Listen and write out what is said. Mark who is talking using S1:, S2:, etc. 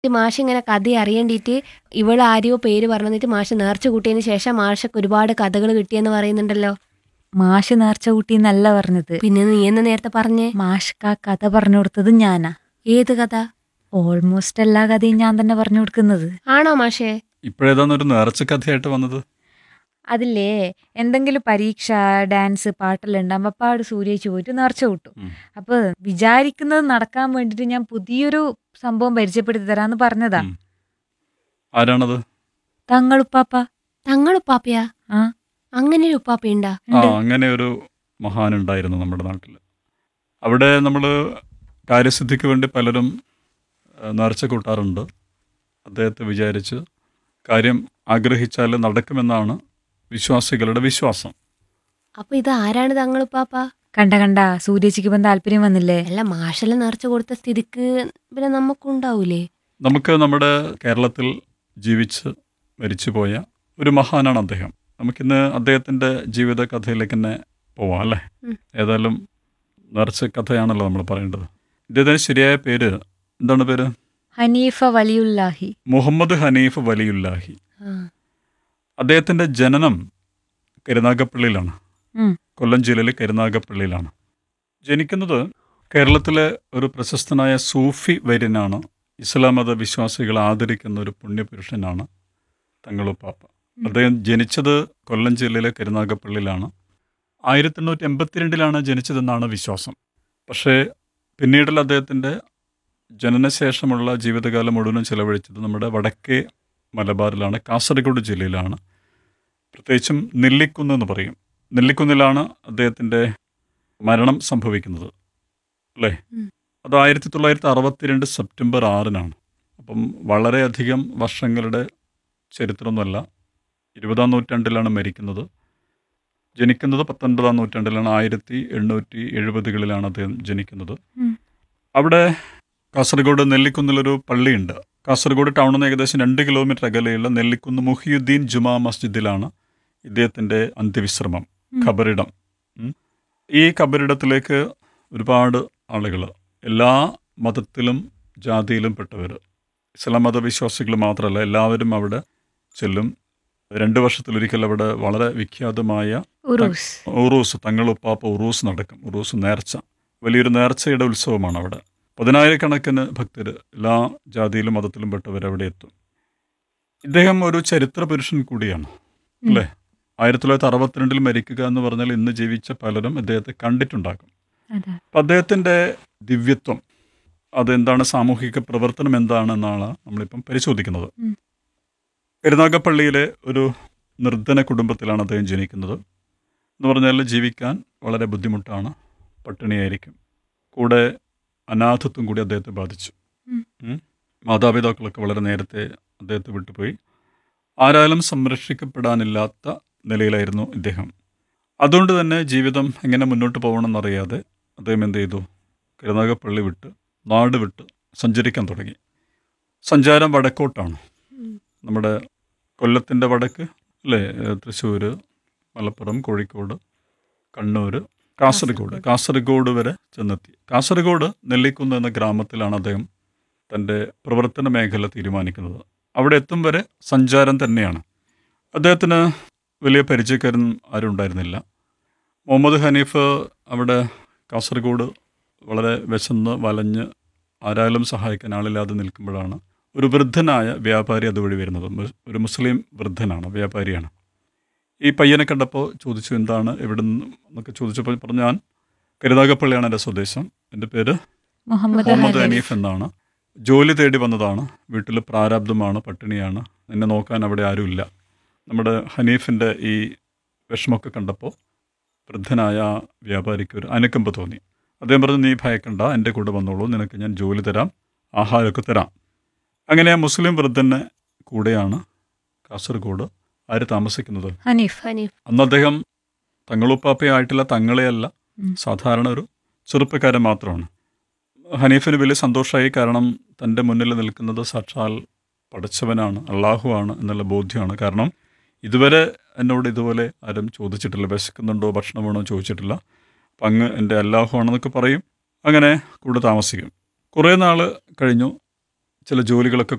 S1: മാഷ് ഇങ്ങനെ കഥ അറിയേണ്ടിയിട്ട് ഇവള് ആരെയോ പേര് പറഞ്ഞിട്ട് മാഷ് നേർച്ച കൂട്ടിയതിന് ശേഷം മാഷക്ക് ഒരുപാട് കഥകൾ കിട്ടിയെന്ന് പറയുന്നുണ്ടല്ലോ
S2: മാഷ് നേർച്ച കൂട്ടി എന്നല്ല പറഞ്ഞത്
S1: പിന്നെ നീ എന്ന് നേരത്തെ പറഞ്ഞേ
S2: മാഷ്ക്ക് ആ കഥ പറഞ്ഞു കൊടുത്തത് ഞാനാ
S1: ഏത് കഥ
S2: ഓൾമോസ്റ്റ് എല്ലാ കഥയും ഞാൻ തന്നെ പറഞ്ഞു കൊടുക്കുന്നത്
S1: ആണോ മാഷേ
S3: ഇപ്പോഴേതാണ് ഒരു നേർച്ച കഥയായിട്ട് വന്നത്
S2: അതില്ലേ എന്തെങ്കിലും പരീക്ഷ ഡാൻസ് പാട്ടെല്ലാം ഉണ്ടാകുമ്പോൾ അപ്പാട് സൂര്യേച്ചി പോയിട്ട് നേർച്ച കൂട്ടും
S3: ഉം.
S2: അപ്പൊ വിചാരിക്കുന്നത് നടക്കാൻ വേണ്ടിട്ട് ഞാൻ പുതിയൊരു സംഭവം പരിചയപ്പെടുത്തി തരാന്ന് പറഞ്ഞതാ
S3: ഉം. ആരാണത്
S2: തങ്ങളുപ്പാപ്പ
S1: തങ്ങളുപ്പാപ്പയാ
S2: ആ
S1: അങ്ങനെ ഒരു ഉപ്പാപ്പയുണ്ടാ
S3: ആ അങ്ങനെ ഒരു മഹാൻ ഉണ്ടായിരുന്നു നമ്മുടെ നാട്ടിൽ അവിടെ നമ്മൾ കാര്യസിദ്ധിക്ക് വേണ്ടി പലരും ആ, നേർച്ച കൂട്ടാറുണ്ട് അദ്ദേഹത്തെ വിചാരിച്ച് കാര്യം ആഗ്രഹിച്ചാൽ നടക്കുമെന്നാണ് വിശ്വാസികളുടെ വിശ്വാസം
S1: അപ്പൊ ഇത് ആരാണ് തങ്ങളുപ്പാപ്പ
S2: കണ്ട കണ്ട സൂര്യേച്ചിക്ക് ഇപ്പം താല്പര്യം വന്നില്ലേ
S1: അല്ല മാഷെല്ലാം നേർച്ച കൊടുത്ത സ്ഥിതിക്ക് പിന്നെ നമുക്കുണ്ടാവൂലേ
S3: നമുക്ക് നമ്മുടെ കേരളത്തിൽ ജീവിച്ച് മരിച്ചുപോയ ഒരു മഹാനാണ് അദ്ദേഹം നമുക്കിന്ന് അദ്ദേഹത്തിൻ്റെ ജീവിത കഥയിലേക്ക് തന്നെ പോവാം അല്ലേ
S1: ഉം.
S3: ഏതായാലും നേർച്ച കഥയാണല്ലോ നമ്മൾ പറയേണ്ടത് ഇദ്ദേഹത്തിന് ശരിയായ പേര് എന്താണ് പേര്
S2: ഹനീഫ വലിയുല്ലാഹി
S3: മുഹമ്മദ് ഹനീഫ് വലിയുല്ലാഹി
S1: ആ.
S3: അദ്ദേഹത്തിൻ്റെ ജനനം കരുനാഗപ്പള്ളിയിലാണ്
S2: ഉം.
S3: കൊല്ലം ജില്ലയിലെ കരുനാഗപ്പള്ളിയിലാണ് ജനിക്കുന്നത് കേരളത്തിലെ ഒരു പ്രശസ്തനായ സൂഫി വര്യനാണ് ഇസ്ലാം മത വിശ്വാസികളെ ആദരിക്കുന്ന ഒരു പുണ്യപുരുഷനാണ് തങ്ങളുപ്പാപ്പ അദ്ദേഹം ജനിച്ചത് കൊല്ലം ജില്ലയിലെ കരുനാഗപ്പള്ളിയിലാണ് ആയിരത്തി എണ്ണൂറ്റി എൺപത്തിരണ്ടിലാണ് ജനിച്ചതെന്നാണ് വിശ്വാസം പക്ഷേ പിന്നീടുള്ള അദ്ദേഹത്തിൻ്റെ ജനനശേഷമുള്ള ജീവിതകാലം മുഴുവനും ചെലവഴിച്ചത് നമ്മുടെ വടക്കേ മലബാറിലാണ് കാസർഗോഡ് ജില്ലയിലാണ് പ്രത്യേകിച്ചും നെല്ലിക്കുന്ന് എന്ന് പറയും നെല്ലിക്കുന്നിലാണ് അദ്ദേഹത്തിൻ്റെ മരണം സംഭവിക്കുന്നത് അല്ലേ
S1: ഉം.
S3: അത് ആയിരത്തി തൊള്ളായിരത്തി അറുപത്തിരണ്ട് സെപ്റ്റംബർ ആറിനാണ് അപ്പം വളരെയധികം വർഷങ്ങളുടെ ചരിത്രമൊന്നുമല്ല ഇരുപതാം നൂറ്റാണ്ടിലാണ് മരിക്കുന്നത് ജനിക്കുന്നത് പത്തൊൻപതാം നൂറ്റാണ്ടിലാണ് ആയിരത്തി എണ്ണൂറ്റി എഴുപതുകളിലാണ് അദ്ദേഹം ജനിക്കുന്നത്
S2: ഉം.
S3: അവിടെ കാസർഗോഡ് നെല്ലിക്കുന്നിലൊരു പള്ളിയുണ്ട് കാസർഗോഡ് ടൗണിൽ നിന്ന് ഏകദേശം രണ്ട് കിലോമീറ്റർ അകലെയുള്ള നെല്ലിക്കുന്ന് മുഹിയുദ്ദീൻ ജുമാ മസ്ജിദിലാണ് ഇദ്ദേഹത്തിൻ്റെ അന്ത്യവിശ്രമം
S2: ഉം.
S3: ഖബറിടം ഉം. ഈ ഖബറിടത്തിലേക്ക് ഒരുപാട് ആളുകൾ എല്ലാ മതത്തിലും ജാതിയിലും പെട്ടവർ ഇസ്ലാം മതവിശ്വാസികൾ മാത്രമല്ല എല്ലാവരും അവിടെ ചെല്ലും രണ്ട് വർഷത്തിലൊരിക്കൽ അവിടെ വളരെ വിഖ്യാതമായ
S2: ഉറൂസ്
S3: ഉറൂസ് തങ്ങളുപ്പാപ്പ ഉറൂസ് നടക്കും ഉറൂസ് നേർച്ച വലിയൊരു നേർച്ചയുടെ ഉത്സവമാണ് അവിടെ പതിനായിരക്കണക്കിന് ഭക്തർ എല്ലാ ജാതിയിലും മതത്തിലും പെട്ടവർ അവിടെ എത്തും ഇദ്ദേഹം ഒരു ചരിത്ര പുരുഷൻ കൂടിയാണ് അല്ലേ ആയിരത്തി തൊള്ളായിരത്തി അറുപത്തിരണ്ടിൽ മരിക്കുക എന്ന് പറഞ്ഞാൽ ഇന്ന് ജീവിച്ച പലരും അദ്ദേഹത്തെ കണ്ടിട്ടുണ്ടാകും
S2: അതെ
S3: അപ്പം അദ്ദേഹത്തിൻ്റെ ദിവ്യത്വം അതെന്താണ് സാമൂഹിക പ്രവർത്തനം എന്താണെന്നാണ് നമ്മളിപ്പം പരിശോധിക്കുന്നത്
S2: ഉം.
S3: കരുനാഗപ്പള്ളിയിലെ ഒരു നിർധന കുടുംബത്തിലാണ് അദ്ദേഹം ജനിക്കുന്നത് എന്ന് പറഞ്ഞാൽ ജീവിക്കാൻ വളരെ ബുദ്ധിമുട്ടാണ് പട്ടിണിയായിരിക്കും കൂടെ അനാഥത്വം കൂടി അദ്ദേഹത്തെ ബാധിച്ചു
S2: ഉം.
S3: ഉം. മാതാപിതാക്കളൊക്കെ വളരെ നേരത്തെ അദ്ദേഹത്തെ വിട്ടുപോയി ആരാലും സംരക്ഷിക്കപ്പെടാനില്ലാത്ത നിലയിലായിരുന്നു ഇദ്ദേഹം അതുകൊണ്ട് തന്നെ ജീവിതം എങ്ങനെ മുന്നോട്ട് പോകണമെന്നറിയാതെ അദ്ദേഹം എന്ത് ചെയ്തു കരുനാഗപ്പള്ളി വിട്ട് നാട് വിട്ട് സഞ്ചരിക്കാൻ തുടങ്ങി സഞ്ചാരം വടക്കോട്ടാണ്
S1: ഉം.
S3: നമ്മുടെ കൊല്ലത്തിൻ്റെ വടക്ക് അല്ലേ തൃശ്ശൂർ മലപ്പുറം കോഴിക്കോട് കണ്ണൂർ കാസർഗോഡ് കാസർഗോഡ് വരെ ചെന്നെത്തി കാസർഗോഡ് നെല്ലിക്കുന്ന് എന്ന ഗ്രാമത്തിലാണ് അദ്ദേഹം തൻ്റെ പ്രവർത്തന മേഖല തീരുമാനിക്കുന്നത് അവിടെ എത്തും വരെ സഞ്ചാരം തന്നെയാണ് അദ്ദേഹത്തിന് വലിയ പരിചയക്കാരൻ ആരും ഉണ്ടായിരുന്നില്ല മുഹമ്മദ് ഹനീഫ് അവിടെ കാസർഗോഡ് വളരെ വിശന്ന് വലഞ്ഞ് ആരാലും സഹായിക്കാൻ ആളില്ലാതെ നിൽക്കുമ്പോഴാണ് ഒരു വൃദ്ധനായ വ്യാപാരി അതുവഴി വരുന്നത് മു- ഒരു മുസ്ലിം വൃദ്ധനാണ് വ്യാപാരിയാണ് ഈ പയ്യനെ കണ്ടപ്പോൾ ചോദിച്ചു എന്താണ് എവിടെ നിന്ന് എന്നൊക്കെ ചോദിച്ചപ്പോൾ പറഞ്ഞു ഞാൻ കരുനാഗപ്പള്ളിയാണ് എൻ്റെ സ്വദേശം എൻ്റെ പേര്
S2: മുഹമ്മദ്
S3: മുഹമ്മദ്
S2: ഹനീഫ്.
S3: ഹനീഫ് എന്നാണ് ജോലി തേടി വന്നതാണ് വീട്ടിൽ പ്രാരാബ്ധമാണ് പട്ടിണിയാണ് എന്നെ നോക്കാൻ അവിടെ ആരുമില്ല നമ്മുടെ ഹനീഫിൻ്റെ ഈ വിഷമമൊക്കെ കണ്ടപ്പോൾ വൃദ്ധനായ ആ വ്യാപാരിക്ക് ഒരു അനുകമ്പ തോന്നി അദ്ദേഹം പറഞ്ഞു നീ ഭയക്കണ്ട എൻ്റെ കൂടെ വന്നോളൂ നിനക്ക് ഞാൻ ജോലി തരാം ആഹാരമൊക്കെ തരാം അങ്ങനെ ആ മുസ്ലിം വൃദ്ധൻ്റെ കൂടെയാണ് കാസർഗോഡ് ആര് താമസിക്കുന്നത്
S2: ഹനീഫ്
S1: ഹനീഫ്
S3: അന്ന് അദ്ദേഹം തങ്ങളുപ്പാപ്പയായിട്ടില്ല തങ്ങളെയല്ല
S2: ഉം.
S3: സാധാരണ ഒരു ചെറുപ്പക്കാരൻ മാത്രമാണ് ഹനീഫിന് വലിയ സന്തോഷമായി കാരണം തൻ്റെ മുന്നിൽ നിൽക്കുന്നത് സാക്ഷാൽ പടച്ചവനാണ് അള്ളാഹുവാണ് എന്നുള്ള ബോധ്യമാണ് കാരണം ഇതുവരെ എന്നോട് ഇതുപോലെ ആരും ചോദിച്ചിട്ടില്ല വിശക്കുന്നുണ്ടോ ഭക്ഷണം വേണോ ചോദിച്ചിട്ടില്ല അപ്പം അങ്ങ് എൻ്റെ അല്ലാഹു ആണെന്നൊക്കെ പറയും അങ്ങനെ കൂടെ താമസിക്കും കുറേ നാൾ കഴിഞ്ഞു ചില ജോലികളൊക്കെ